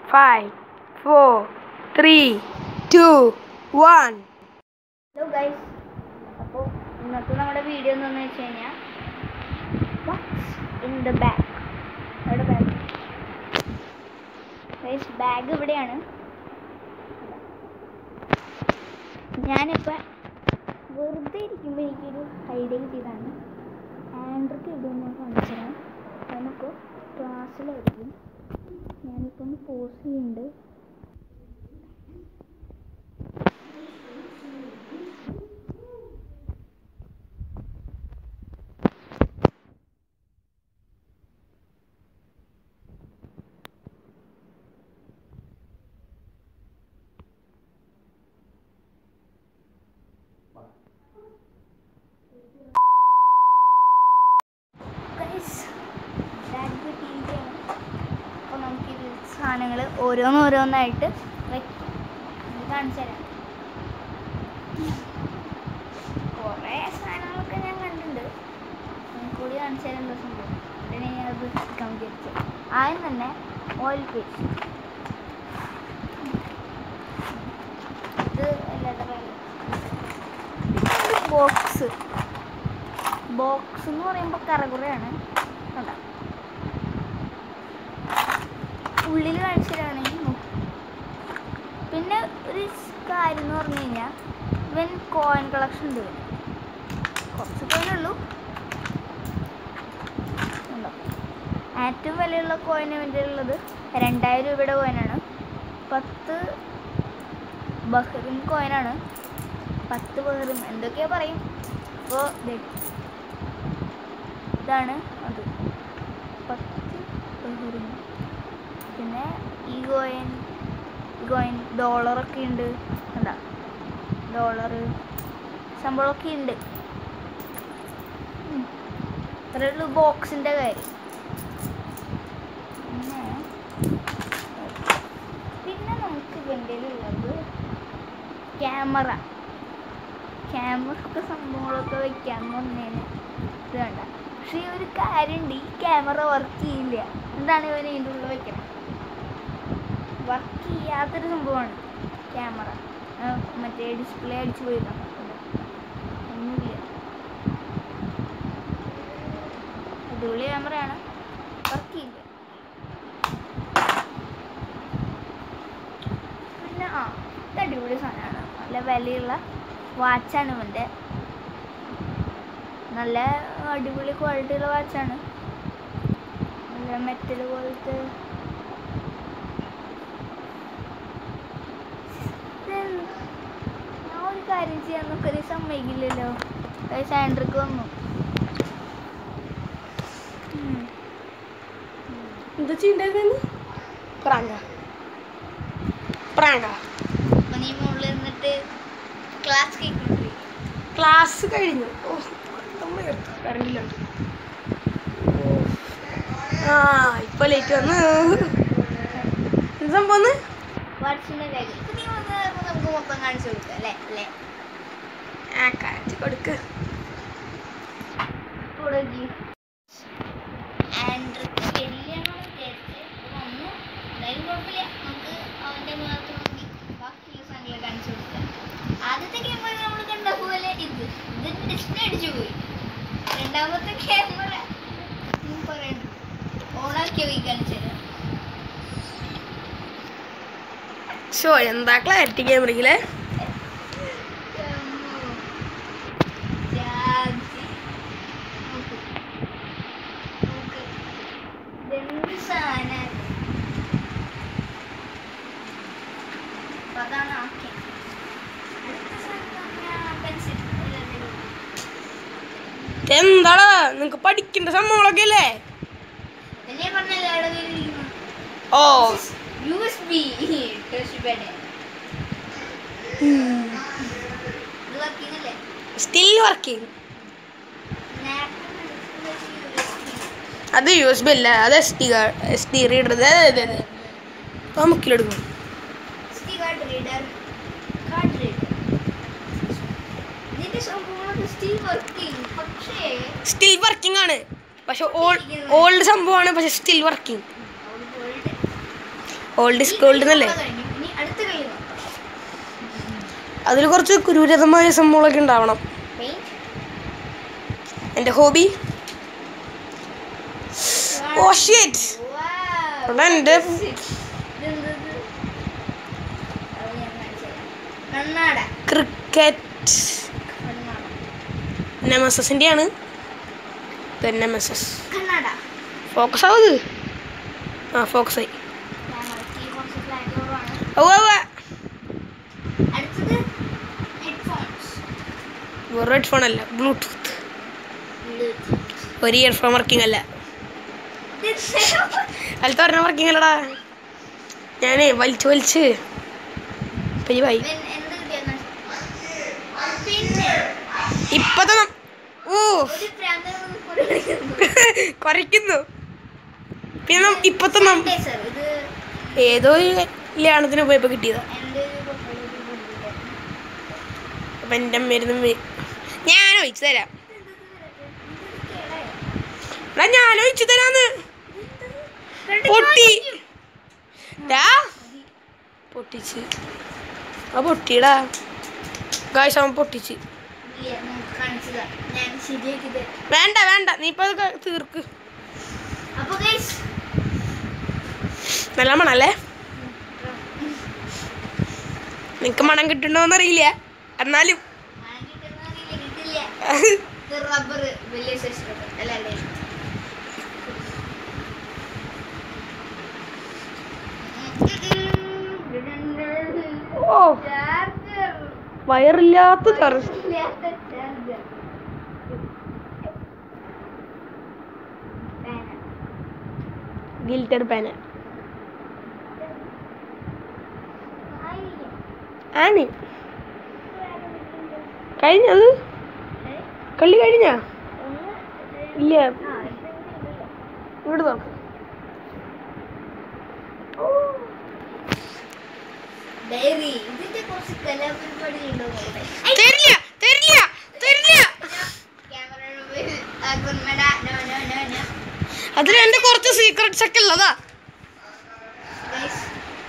five, four, three, two, one. Hello guys അപ്പോൾ ഇന്നത്തെ നമ്മുടെ വീഡിയോ എന്താണെന്ന് വെച്ച് കഴിഞ്ഞാൽ വാട്ട്സ് ഇൻ ദ ബാഗ് അവിടെ ബാഗ് ഗൈസ് ബാഗ് ഇവിടെയാണ് ഞാനിപ്പോൾ വെറുതെ ഇരിക്കുമ്പോൾ എനിക്കൊരു ഐഡിയ കിട്ടിയതാണ് ആൻഡ്രോക്ക് ഇടുമെന്ന് കാണിച്ചു തരാം നമുക്ക് ക്ലാസ്സിലായിരിക്കും ഞാനിപ്പോൾ ഒന്ന് പോസ് ചെയ്യുന്നുണ്ട് ഗൈസ് ബാഗ് കിട്ടിയിരിക്കുകയാണ് അപ്പോൾ നമുക്കിത് സാധനങ്ങൾ ഓരോന്നോരോന്നായിട്ട് വെക്കാം ഇത് കാണിച്ചു തരാം കുറേ സാധനങ്ങളൊക്കെ ഞാൻ കണ്ടിട്ടുണ്ട് ഞാൻ കൂടി കാണിച്ചു തരാൻ എന്താ സംഭവം ഉടനെ ഞാൻ അത് എടുക്കാൻ വിചാരിച്ചു ആദ്യം തന്നെ ഓയിൽ പേസ്റ്റ് ഇത് എല്ലാവരുടെ ബോക്സ് ബോക്സ് എന്ന് പറയുമ്പോൾ കറകുറയാണ് കണ്ട ഉള്ളിൽ കാണിച്ചതാണെങ്കിൽ പിന്നെ ഒരു കാര്യം എന്ന് പറഞ്ഞു കഴിഞ്ഞാൽ ഇവൻ കോയിൻ കളക്ഷൻ ഉണ്ട് ഇവന്. കുറച്ച് കോയിനേ ഉള്ളൂ ഉണ്ടോ ഏറ്റവും വിലയുള്ള കോയിൻ ഇവൻ്റെ ഉള്ളത് രണ്ടായിരം രൂപയുടെ കോയിനാണ് പത്ത് ബഹ്റിൻ കോയിനാണ് പത്ത് ബഹ്റിൻ എന്തൊക്കെയാ പറയും അപ്പോൾ ഇതാണ് അത് പത്ത് ബഹ്റിൻ പിന്നെ ഈ കോയിൻ ഈ കോയിൻ ഡോളറൊക്കെ ഉണ്ട് എന്താ ഡോളർ സംഭവമൊക്കെ ഉണ്ട് ഉം. അത്രേ ഉള്ളൂ ബോക്സിൻ്റെ കാര്യം പിന്നെ പിന്നെ നമുക്ക് ഇവൻ്റെ ഉള്ളത് ക്യാമറ ക്യാമറ ഒക്കെ സംഭവങ്ങളൊക്കെ വെക്കാന്ന് പറഞ്ഞതിന് ഇത് വേണ്ട പക്ഷേ ഒരു കാര്യമുണ്ട് ഈ ക്യാമറ വർക്ക് ചെയ്യില്ല എന്താണ് ഇവൻ ഇതിൻ്റെ ഉള്ളിൽ വെക്കണം വർക്ക് ചെയ്യാത്തൊരു സംഭവമാണ് ക്യാമറ മറ്റേ ഡിസ്പ്ലേ അടിച്ചു പോയി ഒന്നുമില്ല അടിപൊളി ക്യാമറയാണ് വർക്ക് ചെയ്യില്ല പിന്നെ ആ ഇത് അടിപൊളി സാധനമാണ് നല്ല വിലയുള്ള വാച്ചാണ് ഇവൻ്റെ നല്ല അടിപൊളി ക്വാളിറ്റിയുള്ള വാച്ചാണ് നല്ല മെറ്റൽ പോലത്തെ ഇതെന്ത്? ഞാൻ ഒരു കാര്യം ചെയ്യാൻ നോക്കല് സമ്മതിക്കില്ലല്ലോ സാൻഡ്രിക്ക് വന്നു ഉം. എന്താ ചെയ്യണ്ടേന്ന് പ്രാങ്ക പ്രാങ്ക അപ്പൊ നീ മുകളിൽ നിന്നിട്ട് ക്ലാസ് കേൾക്കുന്നുണ്ട് ക്ലാസ് കഴിഞ്ഞു ഓ കറണ്ടില്ല ആ ഇപ്പൊ ലേറ്റ് വന്ന് എന്ത് സംഭവം വാട്സിന്റെ കാര്യം ഇപ്പൊ നീ വന്ന് ഇപ്പൊ നമുക്ക് മൊത്തം കാണിച്ചു കൊടുക്കാം അല്ലേ അല്ലേ ആ കാറ്റ് കൊടുക്ക് തുടങ്ങി ആൻഡ്രിക്ക് ശരിയാണോ വിചാരിച്ച് വന്നു എന്തായാലും കുഴപ്പമില്ല നമുക്ക് അവന്റെ ഭാഗത്ത് നോക്കി ബാക്കിയുള്ള സാധനങ്ങൾ കാണിച്ചു കൊടുക്കാം ആദ്യത്തെ ക്യാമറ നമ്മൾ കണ്ട പോലെ ഇത് ഇതിന്റെ ഡിസ്പ്ലേ അടിച്ചു പോയി രണ്ടാമത്തെ ക്യാമറ പറയണ്ട ഓണാക്കിയ പോയി കാണിച്ചു തരാം ഷോ എന്താ ക്ലാരിറ്റി ക്യാമറയിലെ ജാതി. നോക്ക്. നോക്ക്. ഇതെന്ത് സാധനാ ഇത്? അപ്പൊ അതാണ് ആക്കിയത്. അടുത്ത സാധനം പറഞ്ഞാ pencil. ഇല്ല, ഇല്ല, ഇല്ല. എന്താടാ നിങ്ങക്ക് പഠിക്കേണ്ട സംഭവങ്ങളൊക്കെ അല്ലേ ഇതല്ലേ ഞാൻ പറഞ്ഞല്ലോ അവിടെ ഇരിക്കുന്നു. Oh USB touch pad. ഇത് working അല്ലേ? സ്റ്റിൽ വർക്കിംഗ് Napkin എടുത്ത് വെച്ച് USB. അത് യു എസ് ബി അല്ല അത് S D S D reader അതെ അതെ അതെ നമുക്കിലെടുക്കും SD card reader, card reader. ഇതിന്റെ സംഭവങ്ങളൊക്കെ still working. പക്ഷേ സ്റ്റിൽ വർക്കിംഗ് ആണ് പക്ഷെ ഓൾഡ് സംഭവമാണ് പക്ഷെ still working old old is gold എന്നല്ലേ കഴിഞ്ഞു ഇനി അടുത്ത കളി നോക്കാം അതിൽ കുറച്ച് കുരൂരതമായ സംഭവങ്ങളൊക്കെ ഉണ്ടാവണം പെയിന്റ് എൻ്റെ ഹോബി ഓ ഷീറ്റ് എടാ, എൻ്റെ കണ്ണാട ക്രിക്കറ്റ് കണ്ണാട നെമസസിൻ്റെ ആണ് നെമസസ് കണ്ണാട ഫോക്കസ് ആവത് ആ ഫോക്കസ് ആയി ക്യാമറയ്ക്ക് കുറച്ച് ഫ്ലാഗ് കുറവാണ് ഓ ഓ അടുത്തത് ഹെഡ്ഫോൺസ് വെറും ഹെഡ്ഫോൺ അല്ല ബ്ലൂടൂത്ത് ഒരു ഇയർഫോൺ വർക്കിംഗ് അല്ല അതിലത്തെ പറഞ്ഞ വർക്കിംഗ് അല്ലടാ ഞാനേ വലിച്ച് വലിച്ച് പരിവായി എന്ത് കിട്ടിയെന്ന് പിന്നെ ഇപ്പത്തെ നം- ഓ ഒരു പ്രാന്തനും ഒരു കളിക്കുന്നു. കുറയ്ക്കുന്നു പിന്നെ നം- ഇപ്പത്തെ നം- Sanitizer. ഇത് ഏതോ ഒരു കല്യാണത്തിന് പോയപ്പോ കിട്ടിയതാ എൻ്റെ ഒരു profile ൽ കൊണ്ടുവരുന്നത്. അപ്പൊ എൻ്റെ മരുന്ന് ഞാൻ ഒഴിച്ചു തരാം എടാ ഞാൻ ഒഴിച്ചു തരാന്ന് പൊട്ടി ദാ. പൊട്ടിച്ച് ആ പൊട്ടിയടാ ഗായ്സ് അവൻ പൊട്ടിച്ച് ഇല്ല, നമുക്ക് കാണിച്ചതാ. ഞാൻ ശരിയാക്കി തരാം. വേണ്ട വേണ്ട നീ ഇപ്പൊ അത് ക- തീർക്ക് അപ്പൊ guys, നല്ല മണല്ലേ നിനക്ക് മണം കിട്ടുണ്ടോന്ന് അറിയില്ല എന്നാലും മണം കിട്ടുന്നോ അറിയില്ല, കിട്ടില്ല. ഇത് rubber, വലിയ size rubber. അല്ല, അല്ല. ഓ Charger. വയറില്ലാത്ത ചർച്ച ഇല്ലാത്ത charger. Fan. ഗിൽറ്റർ പാന ആയില്ല. ആണ് കഴിഞ്ഞത് ഏ? കളി കഴിഞ്ഞ ഒന്ന് ഇല്ല ആ, ഇതുണ്ടല്ലോ. ഇവിടെ നോക്ക് ഡയറി ഇതിന്റെ കുറച്ച് കലാപരിപാടി ഉണ്ടോ നോക്കട്ടെ തരില്ല തരില്ല തരില്ല ക്യാമറയുടെ മുമ്പിൽ ആക്കുന്നട നോ നോ നോ നോ അതിൽ എന്റെ കുറച്ച് സീക്രട്സ് ഒക്കെ ഉള്ളതാ ഗൈസ്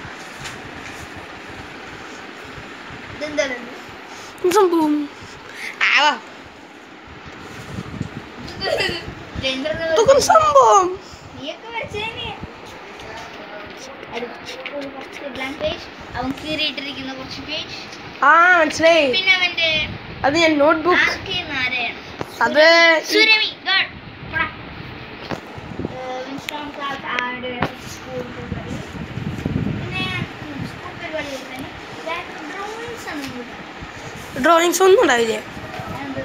ഇതെന്താണ് എന്ത് സംഭവം ആവാ രണ്ടെണ്ണം ഇതൊക്കെ ഒരു സംഭവം നീയൊക്കെ വരച്ചേനെ കുറച്ച് ബ്ലാങ്ക് പേജ് അവൻ കീറിയിട്ടിരിക്കുന്ന കുറച്ച് പേജ് ആ മനസ്സിലായി പിന്നെ അവന്റെ അത് ഞാൻ നോട്ട്ബുക്ക് ആകെ നാരായണ അത് സുരമി girl Winston class and school പരിപാടി പിന്നെ സ്കൂൾ പരിപാടിയിൽ തന്നെ ഡ്രോയിങ്സ് ആണ് ഇവിടെ ഡ്രോയിങ്സ് ഒന്നും ഉണ്ടാവില്ല എന്ത്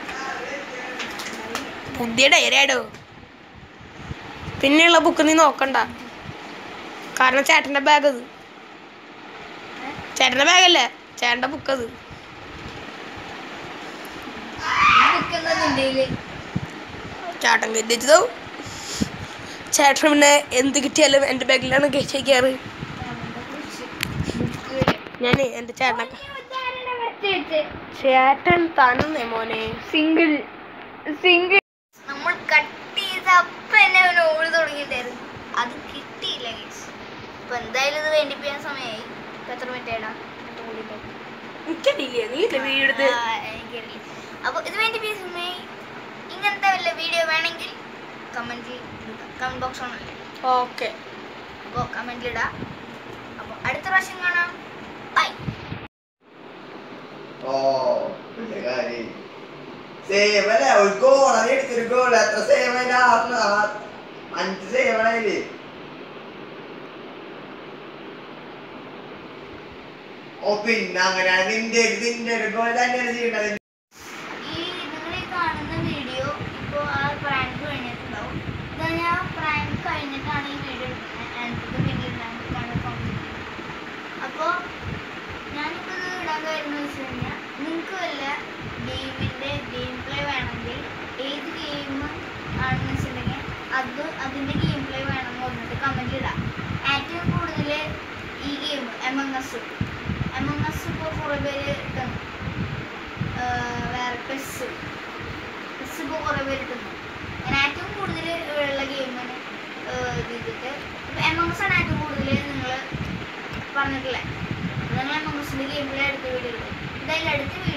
പുതിയ ഡയറിയാടോ പിന്നെയുള്ള ബുക്ക് നീ നോക്കണ്ട കാരണം ചേട്ടന്റെ ബാഗ് അത് ചേട്ടന്റെ ബാഗല്ലേ ചേട്ടന്റെ ബുക്ക് അത് ബുക്ക് എന്നതിൻ്റെ ചേട്ടൻ കരുതിച്ചതോ ചേട്ടൻ പിന്നെ എന്ത് കിട്ടിയാലും എൻ്റെ ബാഗിലാണ് കഴിച്ചേക്കാറ് ഞാൻ എൻ്റെ ചേട്ടനൊക്കെ ചേട്ടൻ തന്നെ മോനെ സിംഗിൾ സിംഗിൾ നമ്മൾ കട്ട് ചെയ്ത അപ്പം തന്നെ അവന് ഓടി തുടങ്ങിയിട്ടായിരുന്നു അത് കിട്ടിയില്ല ഗൈസ് അപ്പൊ എന്തായാലും ഇത് വേണ്ടിപ്പിക്കാൻ സമയമായി ഇപ്പൊ എത്ര മിനിറ്റ് ആയിടാ എനിക്കറിയില്ല നീ ഇല്ലേ വീഡിയോ എടുത്ത് എനിക്കറിയില്ല അപ്പോൾ ഇത് വേണ്ടിപ്പിക്കാൻ സമയമായി ഇങ്ങനത്തെ വല്ല വീഡിയോ വേണമെങ്കിൽ കമൻറ്റിൽ കമൻറ്റ് ബോക്സ് ആണല്ലേ ഓക്കെ അപ്പോൾ കമൻറ്റിൽ ഇടാം അപ്പോൾ അടുത്ത പ്രാവശ്യം കാണാം ബൈ ഓ വലിയ കാര്യം സേവന ഒരു ഗോൾ അത് എടുത്തൊരു ഗോൾ എത്ര സേവന അഞ്ച് സേവനയില് ഓ പിന്നെ അങ്ങനെയാണ് നിന്റെ നിന്റെ ഒരു ഗോൾ തന്നെയാണ് ചെയ്യേണ്ടത് ഈ നിങ്ങൾ ഈ കാണുന്ന വീഡിയോ ഇപ്പോൾ ആ പ്രാങ്ക് കഴിഞ്ഞിട്ടുണ്ടാവും ഇതാ ഞാൻ പ്രാങ്ക് കഴിഞ്ഞിട്ടാണ് ഈ വീഡിയോ എടുക്കുന്നത് എനിക്ക് വീഡിയോ ഇടാൻ അപ്പോൾ ഞാനിപ്പോൾ ഇത് ഇടാൻ കാര്യം എന്ന് വെച്ച് കഴിഞ്ഞാൽ നിങ്ങൾക്ക് വല്ല ഗെയിമിൻ്റെ ഗെയിം പ്ലേ വേണമെങ്കിൽ ഏത് ഗെയിം ആണെന്ന് വെച്ചിട്ടുണ്ടെങ്കിൽ അത് അതിൻ്റെ ഗെയിം പ്ലേ വേണമെന്ന് പറഞ്ഞിട്ട് കമൻറ്റ് ഇടാം ഏറ്റവും കൂടുതൽ ഈ game Among Us Among Us ഇപ്പോൾ കുറേ പേര് ഇട്ടുന്നു ആഹ് വേറെ പെസ് പെസ് ഇപ്പോൾ കുറേ പേര് ഇട്ടുന്നു ഞാൻ ഏറ്റവും കൂടുതൽ ഉള്ള ഗെയിമിന് ഇത് ചെയ്തിട്ട് ഇപ്പം എമംഗ്സ് ആണ് ഏറ്റവും കൂടുതൽ നിങ്ങൾ പറഞ്ഞിട്ടില്ല നിങ്ങൾ മുസ്ലിം ഗെയിമിലെ അടുത്ത വീഡിയോ എന്തായാലും അടുത്ത